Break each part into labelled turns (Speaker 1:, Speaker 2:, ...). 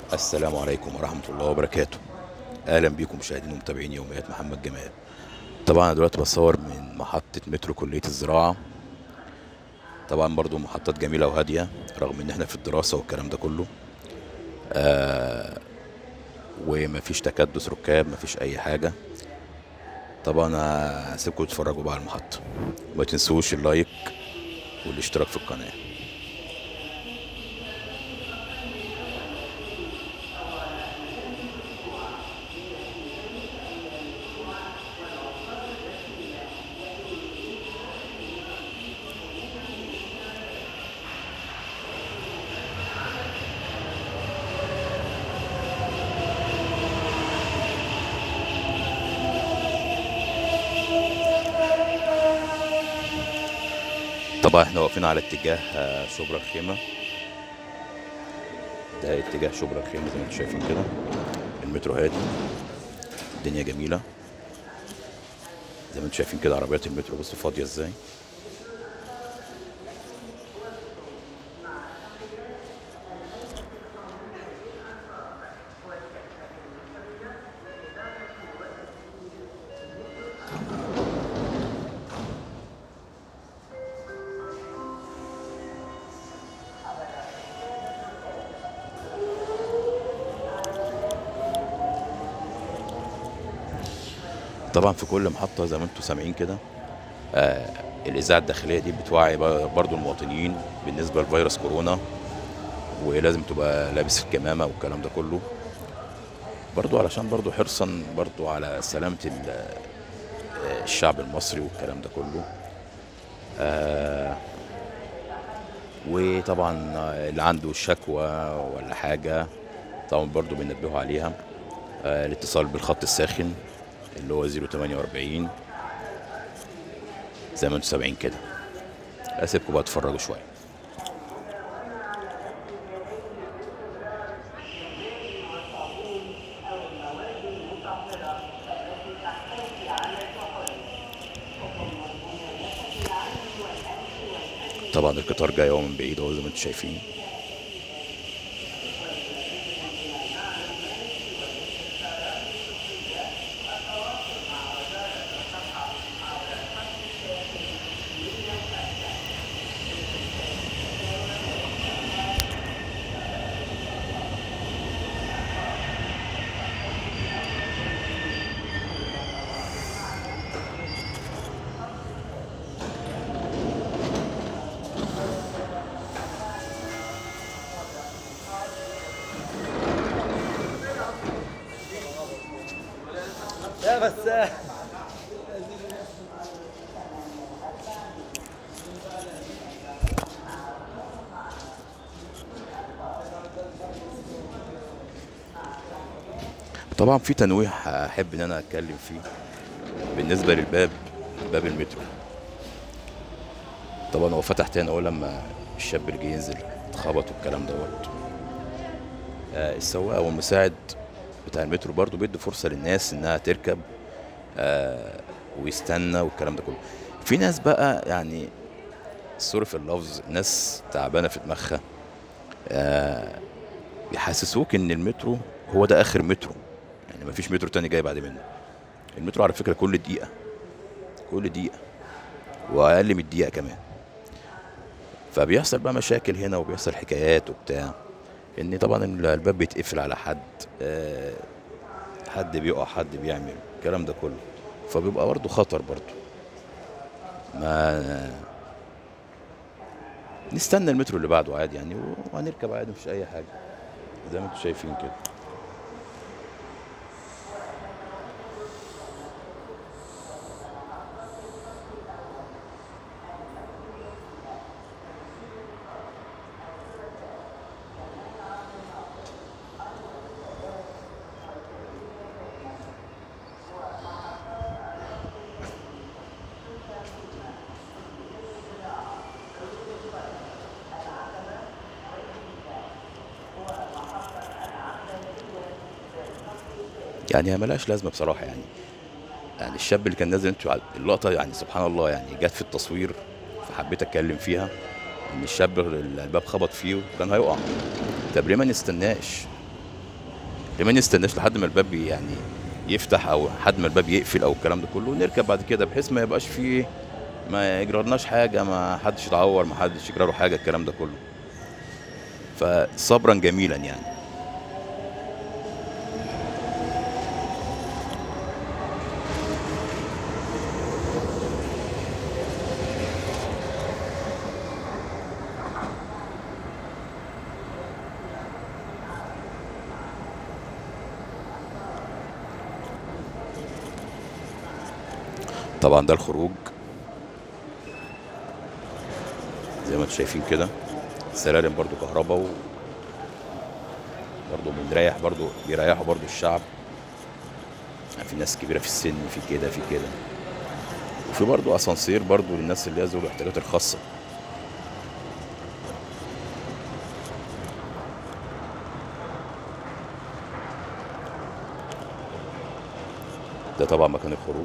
Speaker 1: السلام عليكم ورحمة الله وبركاته أهلا بكم مشاهدين ومتابعين يوميات محمد جمال طبعا أنا دلوقتي بصور من محطة مترو كلية الزراعة طبعا برضو محطات جميلة وهادية رغم إن احنا في الدراسة والكلام ده كله آه ومفيش تكدس ركاب مفيش أي حاجة طبعا هسيبكم تتفرجوا بقى على المحطة ما تنسوش اللايك والاشتراك في القناة طبعا احنا واقفين على اتجاه آه، شبرا الخيمة ده اتجاه شبرا الخيمة زي ما انتم شايفين كده المترو هادي الدنيا جميلة زي ما انتم شايفين كده عربيات المترو بصوا فاضية ازاي طبعا في كل محطة زي ما انتم سامعين كده آه الإذاعة الداخلية دي بتوعي ب- برضو المواطنين بالنسبة لفيروس كورونا ولازم تبقى لابس الكمامة والكلام ده كله برضو علشان برضو حرصا برضو على سلامة ال- آه، الشعب المصري والكلام ده كله آه وطبعا اللي عنده شكوى ولا حاجة طبعا برضو بننبهوا عليها آه الاتصال بالخط الساخن اللي هو 048 زي ما انتم سامعين كده اسيبكم بقى تتفرجوا شويه طبعا القطار جاي اهو من بعيد اهو زي ما انتم شايفين
Speaker 2: لا بس
Speaker 1: طبعا في تنويه احب ان انا اتكلم فيه بالنسبه للباب باب المترو طبعا هو فتح تاني اول لما الشاب اللي جه ينزل اتخبط والكلام دوت آه، السواق او المساعد بتاع المترو برضو بيدي فرصه للناس انها تركب آه، ويستنى والكلام ده كله في ناس بقى يعني سوري في اللفظ ناس تعبانه في دماغها آه، يحسسوك ان المترو هو ده اخر مترو يعني مفيش مترو تاني جاي بعد منه المترو على فكره كل دقيقه كل دقيقه واقل من الدقيقه كمان فبيحصل بقى مشاكل هنا وبيحصل حكايات وبتاع ان طبعا الباب بيتقفل على حد آه، حد بيقع حد بيعمل الكلام ده كله فبيبقى برضه خطر برضه ما نستنى المترو اللي بعده عادي يعني وهنركب عادي مفيش اي حاجه زي ما انتم شايفين كده يعني هي ملهاش لازمه بصراحه يعني يعني الشاب اللي كان نازل انتوا ع- اللقطه يعني سبحان الله يعني جت في التصوير فحبيت اتكلم فيها ان الشاب اللي الباب خبط فيه وكان هيقع طب ليه ما نستناش ما نستناش لحد ما الباب يعني يفتح او لحد ما الباب يقفل او الكلام ده كله نركب بعد كده بحيث ما يبقاش فيه ما يجرالناش حاجه ما حدش يتعور ما حدش يجرى له حاجه الكلام ده كله فصبرا جميلا يعني طبعا ده الخروج زي ما انتم شايفين كده السلالم برضو كهرباء و برضو بنريح برضو بيريحوا برضو الشعب يعني في ناس كبيرة في السن في كده في كده وفي برضو اسانسير برضو للناس اللي هي ذوي الاحتياجات الخاصة ده طبعا مكان الخروج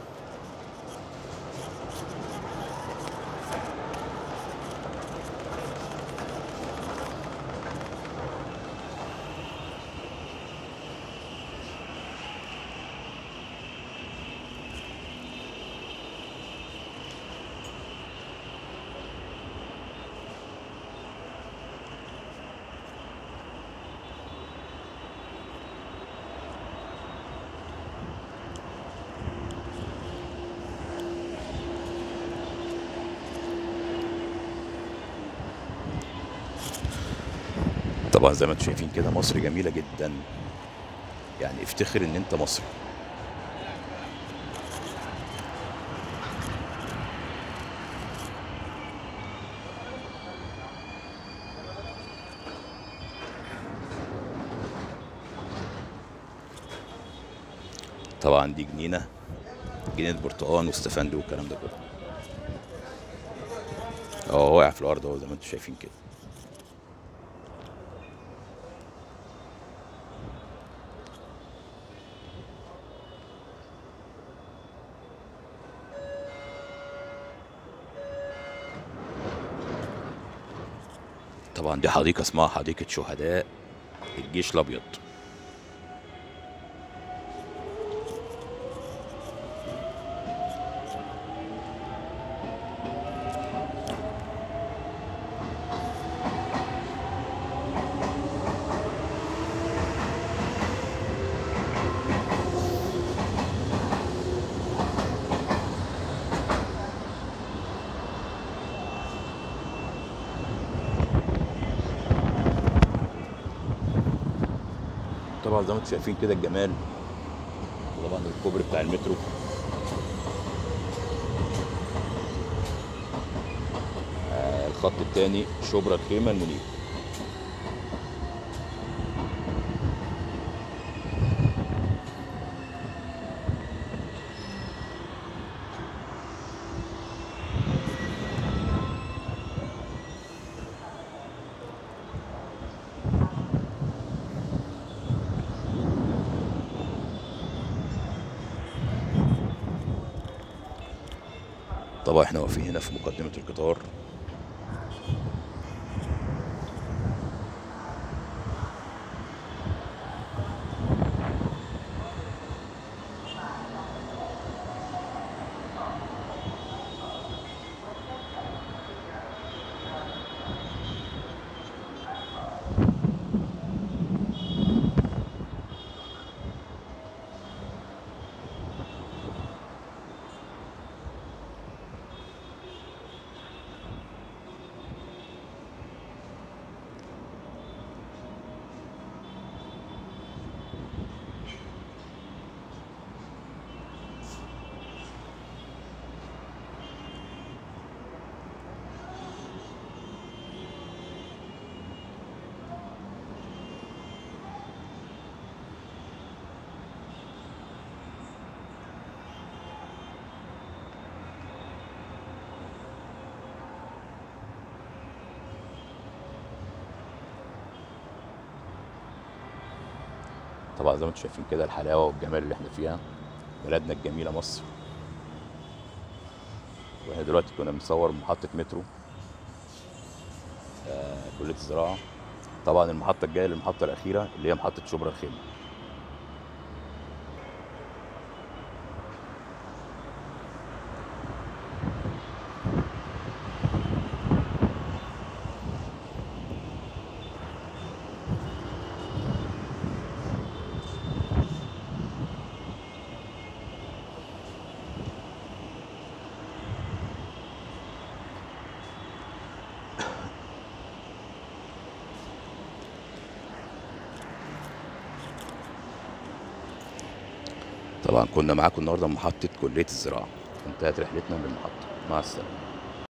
Speaker 1: طبعا زي ما انتم شايفين كده مصر جميلة جدا يعني افتخر ان انت مصري طبعا دي جنينة جنينة برتقال واستفندي والكلام ده كله اه واقع في الارض اهو زي ما انتم شايفين كده طبعا دي حديقة اسمها حديقة شهداء الجيش الأبيض طبعا زي ما انتم شايفين كده الجمال طبعا الكوبري بتاع المترو آه الخط الثاني شبرا الخيمة المنيب طبعا احنا واقفين هنا في مقدمة القطار طبعا زي ما انتم شايفين كده الحلاوة والجمال اللي احنا فيها بلدنا الجميلة مصر واحنا دلوقتي كنا بنصور محطة مترو آه كلية الزراعة طبعا المحطة الجاية للمحطة الأخيرة اللي هي محطة شبرا الخيمة طبعا كنا معاكم النهارده من محطه كليه الزراعه انتهت رحلتنا من المحطه مع السلامه